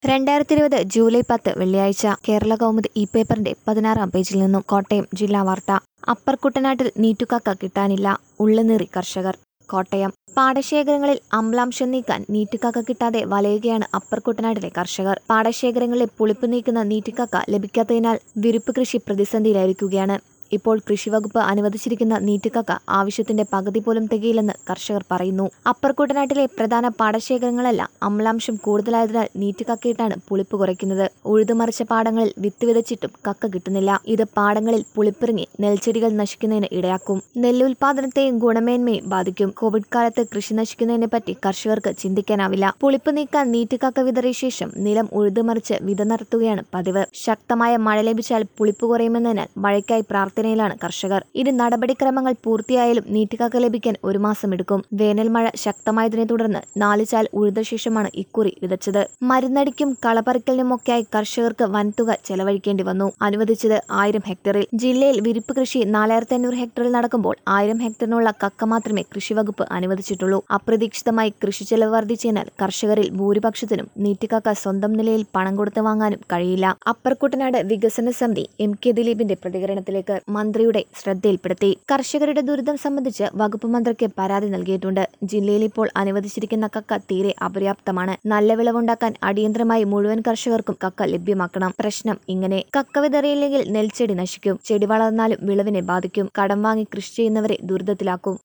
രണ്ടായിരത്തി ഇരുപത് ജൂലൈ പത്ത് വെള്ളിയാഴ്ച കേരള കൗമുദി ഈ പേപ്പറിന്റെ പതിനാറാം പേജിൽ നിന്നും കോട്ടയം ജില്ലാ വാർത്ത അപ്പർ കുട്ടനാട്ടിൽ നീറ്റുകാക്ക കിട്ടാനില്ല ഉള്ളുനീറി കർഷകർ കോട്ടയം പാടശേഖരങ്ങളിൽ അമ്ലാംശം നീക്കാൻ നീറ്റുകാക്ക കിട്ടാതെ വലയുകയാണ് അപ്പർ കുട്ടനാട്ടിലെ കർഷകർ പാടശേഖരങ്ങളിലെ പുളിപ്പ് നീക്കുന്ന നീറ്റുകാക്ക ലഭിക്കാത്തതിനാൽ വിരുപ്പ് കൃഷി പ്രതിസന്ധിയിലായിരിക്കുകയാണ് ഇപ്പോൾ കൃഷിവകുപ്പ് അനുവദിച്ചിരിക്കുന്ന നീറ്റുകാക്ക ആവശ്യത്തിന്റെ പകുതി പോലും തികയില്ലെന്ന് കർഷകർ പറയുന്നു അപ്പർ കുട്ടനാട്ടിലെ പ്രധാന പാടശേഖരങ്ങളെല്ലാം അമ്ലാംശം കൂടുതലായതിനാൽ നീറ്റുകക്കയിട്ടാണ് പുളിപ്പ് കുറയ്ക്കുന്നത് ഉഴുതുമറിച്ച പാടങ്ങളിൽ വിത്ത് വിതച്ചിട്ടും കക്ക കിട്ടുന്നില്ല ഇത് പാടങ്ങളിൽ പുളിപ്പിറങ്ങി നെൽച്ചെടികൾ നശിക്കുന്നതിന് ഇടയാക്കും നെല്ലുൽപാദനത്തെയും ഗുണമേന്മയും ബാധിക്കും കോവിഡ് കാലത്ത് കൃഷി നശിക്കുന്നതിനെ പറ്റി കർഷകർക്ക് ചിന്തിക്കാനാവില്ല പുളിപ്പ് നീക്കാൻ നീറ്റുകാക്ക വിതറിയ ശേഷം നിലം ഉഴുതുമറിച്ച് വിത നടത്തുകയാണ് പതിവ് ശക്തമായ മഴ ലഭിച്ചാൽ പുളിപ്പ് കുറയുമെന്നതിനാൽ മഴയ്ക്കായി പ്രാർത്ഥനയിലാണ് കർഷകർ ഇത് നടപടിക്രമങ്ങൾ പൂർത്തിയായാലും നീറ്റുകാക്ക ലഭിക്കാൻ ഒരു മാസം എടുക്കും വേനൽ മഴ ശക്തമായതിനെ തുടർന്ന് നാല് ചാൽ ഉഴുത ശേഷമാണ് ഇക്കുറി വിതച്ചത് മരുന്നടിക്കും കളപറിക്കലിനുമൊക്കെയായി കർഷകർക്ക് വൻതുക ചെലവഴിക്കേണ്ടി വന്നു അനുവദിച്ചത് ആയിരം ഹെക്ടറിൽ ജില്ലയിൽ വിരിപ്പ് കൃഷി നാലായിരത്തി അഞ്ഞൂറ് ഹെക്ടറിൽ നടക്കുമ്പോൾ ആയിരം ഹെക്ടറിനുള്ള കക്ക മാത്രമേ കൃഷിവകുപ്പ് അനുവദിച്ചിട്ടുള്ളൂ അപ്രതീക്ഷിതമായി കൃഷി ചെലവ് വർദ്ധിച്ചതിനാൽ കർഷകരിൽ ഭൂരിപക്ഷത്തിനും നീറ്റുകാക്ക സ്വന്തം നിലയിൽ പണം കൊടുത്ത് വാങ്ങാനും കഴിയില്ല അപ്പർ കുട്ടനാട് വികസന സമിതി എം കെ ദിലീപിന്റെ പ്രതികരണത്തിലേക്ക് മന്ത്രിയുടെ ശ്രദ്ധയിൽപ്പെടുത്തി കർഷകരുടെ ദുരിതം സംബന്ധിച്ച് വകുപ്പ് മന്ത്രിക്ക് പരാതി നൽകിയിട്ടുണ്ട് ജില്ലയിൽ ഇപ്പോൾ അനുവദിച്ചിരിക്കുന്ന കക്ക തീരെ അപര്യാപ്തമാണ് നല്ല വിളവുണ്ടാക്കാൻ അടിയന്തരമായി മുഴുവൻ കർഷകർക്കും കക്ക ലഭ്യമാക്കണം പ്രശ്നം ഇങ്ങനെ കക്ക വിതറിയില്ലെങ്കിൽ നെൽച്ചെടി നശിക്കും ചെടി വളർന്നാലും വിളവിനെ ബാധിക്കും കടം വാങ്ങി കൃഷി ചെയ്യുന്നവരെ ദുരിതത്തിലാക്കും